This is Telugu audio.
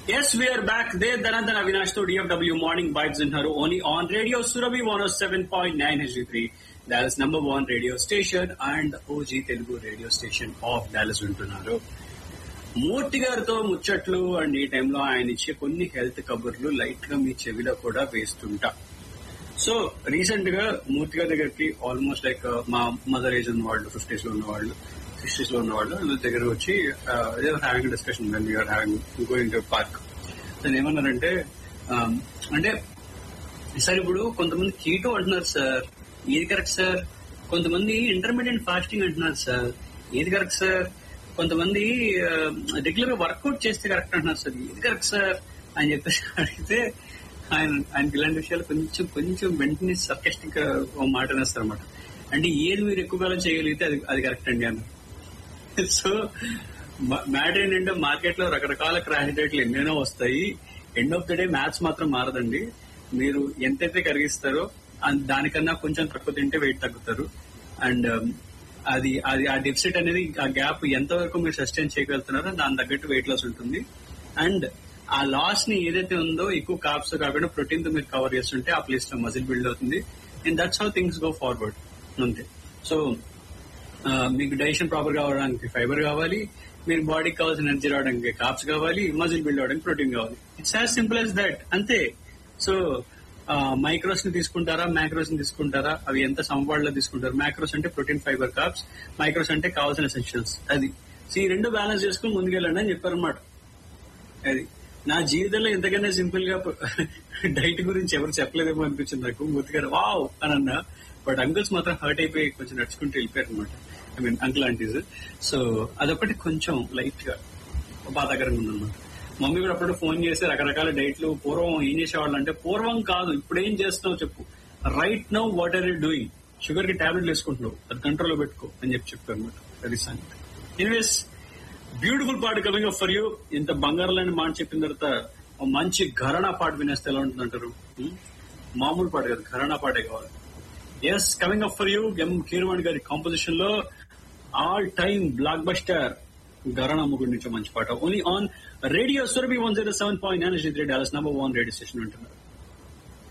Yes, we are back. There, Dhanandan Avinash to DFW Morning Vibes in her only on Radio Surabhi 107.9 HD3. Dallas number one radio station and OG Telugu radio station of Dallas వింటున్నారు మూర్తి గారితో ముచ్చట్లు అండ్ ఈ టైంలో ఆయన ఇచ్చే కొన్ని హెల్త్ కబుర్లు లైట్ గా మీ చెవిలో కూడా వేస్తుంటా సో రీసెంట్ గా మూర్తి గారి దగ్గరికి ఆల్మోస్ట్ లైక్ మా మదర్ ఏజ్ ఉన్న వాళ్ళు ఫిఫ్టీస్ లో ఉన్న వాళ్ళు సిక్స్టీస్ లో ఉన్న వాళ్ళు వీళ్ళ దగ్గర వచ్చి having discussion when you are having going to park నేను ఏమన్నారంటే um, అంటే సార్ ఇప్పుడు కొంతమంది కీటో అంటున్నారు సార్ ఏది కరెక్ట్ సార్ కొంతమంది ఇంటర్మీడియట్ ఫాస్టింగ్ అంటున్నారు సార్ ఏది కరెక్ట్ సార్ కొంతమంది రెగ్యులర్ గా వర్కౌట్ చేస్తే కరెక్ట్ అంటున్నారు సార్ ఏది కరెక్ట్ సార్ అని చెప్పేసి అడిగితే ఆయన ఆయనకి ఇలాంటి విషయాలు కొంచెం కొంచెం వెంటనే సర్కస్టిక్ గా ఓ మాట అనేస్తారు అనమాట అంటే ఏది మీరు ఎక్కువ కాలం చేయగలిగితే అది అది కరెక్ట్ అండి అన్న సో మ్యాటర్ ఏంటంటే మార్కెట్ లో రకరకాల క్రాష్ రేట్లు ఎన్నైనా వస్తాయి end of the day maths మాత్రం మారదండి మీరు ఎంతైతే కరిగిస్తారో అన్- దానికన్నా కొంచెం తక్కువ తింటే వెయిట్ తగ్గుతారు అండ్ అది అది ఆ డెఫిసిట్ అనేది ఆ గ్యాప్ ఎంత వరకు మీరు సస్టైన్ చేయగలుగుతున్నారో దాని తగ్గట్టు వెయిట్ లాస్ ఉంటుంది అండ్ ఆ లాస్ ని ఏదైతే ఉందో ఎక్కువ కాప్స్ కాకుండా ప్రోటీన్ తో మీరు కవర్ చేస్తుంటే ఆ ప్లేస్ లో మజిల్ బిల్డ్ అవుతుంది and that's how things go forward అంతే సో ఆ, మీకు డైజెషన్ ప్రాపర్ గా అవడానికి ఫైబర్ కావాలి మీరు బాడీకి కావాల్సిన ఎనర్జీ రావడానికి కాప్స్ కావాలి మజిల్ బిల్డ్ అవడానికి ప్రోటీన్ కావాలి it's as simple as that అంతే సో మైక్రోస్ ని తీసుకుంటారా మ్యాక్రోస్ ని తీసుకుంటారా అవి ఎంత సమపాడులో తీసుకుంటారు మ్యాక్రోస్ అంటే ప్రోటీన్ ఫైబర్ కాప్స్ మైక్రోస్ అంటే కావాల్సిన ఎసెన్షియల్స్ అది సో ఈ రెండు బ్యాలెన్స్ చేసుకుని ముందుకెళ్ళండి అని చెప్పారన్నమాట అది నా జీవితంలో ఎంతకన్నా సింపుల్ గా డైట్ గురించి ఎవరు చెప్పలేదేమో అనిపించింది నాకు మూర్తి గారు వావ్ అని అన్నా బట్ అంకుల్స్ మాత్రం హర్ట్ అయిపోయి కొంచెం నడుచుకుంటూ వెళ్ళిపోయారు అనమాట I mean uncle aunties so అదొకటి కొంచెం లైట్ గా బాధాకరంగా ఉందన్నమాట మమ్మీ కూడా అప్పుడు ఫోన్ చేసి రకరకాల డైట్లు పూర్వం ఏం చేసేవాళ్ళు అంటే పూర్వం కాదు ఇప్పుడు ఏం చేస్తున్నావు చెప్పు right now what are you doing sugar కి టాబ్లెట్లు వేసుకుంటున్నావు అది కంట్రోల్ లో పెట్టుకో అని చెప్పి చెప్పారు అనమాట అది సంగతి ఎనీవేస్ బ్యూటిఫుల్ పాట కమింగ్ అప్ ఫర్ యూ ఇంత బంగారం లాంటి మాట చెప్పిన తర్వాత ఓ మంచి ఘరానా పాట వినేస్తే ఎలా ఉంటుంది అంటారు Hmm? మామూలు పాట కాదు ఘరానా పాటే కావాలి yes coming up for you M Keeravani గారి కాంపోజిషన్ లో all time blockbuster Gharana Mugguru నుంచి మంచి పాట only on radio Surabhi one zero seven point nine Dallas number one radio station ఉంటున్నారు